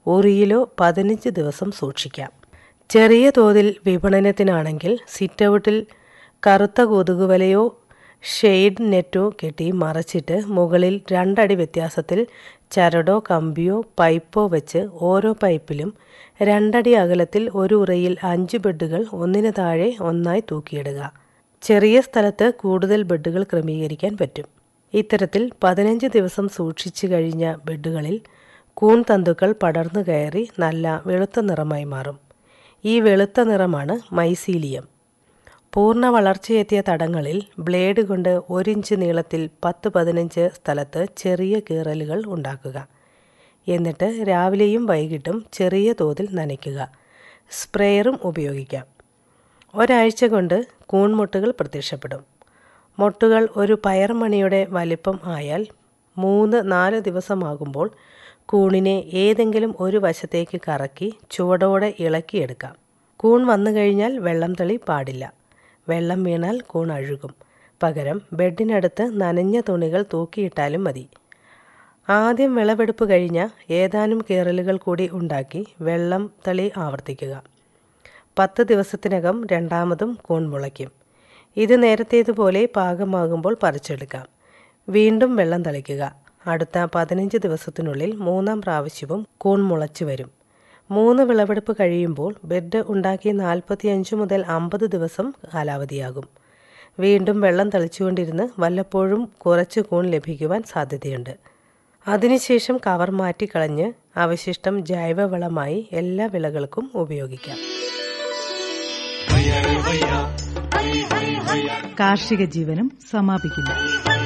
ഉറിയിലോ പതിനഞ്ച് ദിവസം സൂക്ഷിക്കാം ചെറിയ തോതിൽ വിപണനത്തിനാണെങ്കിൽ സിറ്റൗട്ടിൽ കറുത്ത കൊതുകുവലയോ ഷെയ്ഡ് നെറ്റോ കെട്ടി മറച്ചിട്ട് മുകളിൽ രണ്ടടി വ്യത്യാസത്തിൽ ചരടോ കമ്പിയോ പൈപ്പോ വെച്ച് ഓരോ പൈപ്പിലും രണ്ടടി അകലത്തിൽ ഒരു ഉറയിൽ അഞ്ച് ബെഡുകൾ ഒന്നിന് താഴെ ഒന്നായി തൂക്കിയിടുക ചെറിയ സ്ഥലത്ത് കൂടുതൽ ബെഡുകൾ ക്രമീകരിക്കാൻ പറ്റും ഇത്തരത്തിൽ പതിനഞ്ച് ദിവസം സൂക്ഷിച്ചു കഴിഞ്ഞ ബെഡുകളിൽ കൂൺ തന്തുക്കൾ പടർന്നു കയറി നല്ല വെളുത്ത നിറമായി മാറും ഈ വെളുത്ത നിറമാണ് മൈസീലിയം പൂർണ്ണ വളർച്ചയെത്തിയ തടങ്ങളിൽ ബ്ലേഡ് കൊണ്ട് ഒരിഞ്ച് നീളത്തിൽ പത്ത് പതിനഞ്ച് സ്ഥലത്ത് ചെറിയ കീറലുകൾ ഉണ്ടാക്കുക എന്നിട്ട് രാവിലെയും വൈകിട്ടും ചെറിയ തോതിൽ നനയ്ക്കുക സ്പ്രേയറും ഉപയോഗിക്കാം ഒരാഴ്ച കൊണ്ട് കൂൺമുട്ടുകൾ പ്രത്യക്ഷപ്പെടും മൊട്ടുകൾ ഒരു പയർമണിയുടെ വലിപ്പം ആയാൽ മൂന്ന് നാല് ദിവസമാകുമ്പോൾ കൂണിനെ ഏതെങ്കിലും ഒരു വശത്തേക്ക് കറക്കി ചുവടോടെ ഇളക്കിയെടുക്കാം കൂൺ വന്നു കഴിഞ്ഞാൽ വെള്ളം തെളി പാടില്ല വെള്ളം വീണാൽ കൂൺ അഴുകും പകരം ബെഡിനടുത്ത് നനഞ്ഞ തുണികൾ തൂക്കിയിട്ടാലും മതി ആദ്യം വിളവെടുപ്പ് കഴിഞ്ഞ ഏതാനും കീറലുകൾ കൂടി ഉണ്ടാക്കി വെള്ളം തളി ആവർത്തിക്കുക പത്ത് ദിവസത്തിനകം രണ്ടാമതും കൂൺ മുളയ്ക്കും ഇത് നേരത്തേതുപോലെ പാകമാകുമ്പോൾ പറിച്ചെടുക്കാം വീണ്ടും വെള്ളം തളിക്കുക അടുത്ത പതിനഞ്ച് ദിവസത്തിനുള്ളിൽ മൂന്നാം പ്രാവശ്യവും കൂൺ മുളച്ചു വരും മൂന്ന് വിളവെടുപ്പ് കഴിയുമ്പോൾ ബെഡ് ഉണ്ടാക്കി നാൽപ്പത്തിയഞ്ച് മുതൽ അമ്പത് ദിവസം കാലാവധിയാകും വീണ്ടും വെള്ളം തളിച്ചുകൊണ്ടിരുന്ന് വല്ലപ്പോഴും കുറച്ച് കൂൺ ലഭിക്കുവാൻ സാധ്യതയുണ്ട് അതിനുശേഷം കവർ മാറ്റിക്കളഞ്ഞ് അവശിഷ്ടം ജൈവവളമായി എല്ലാ വിളകൾക്കും ഉപയോഗിക്കാം കാർഷിക ജീവനം സമാപിക്കുന്നു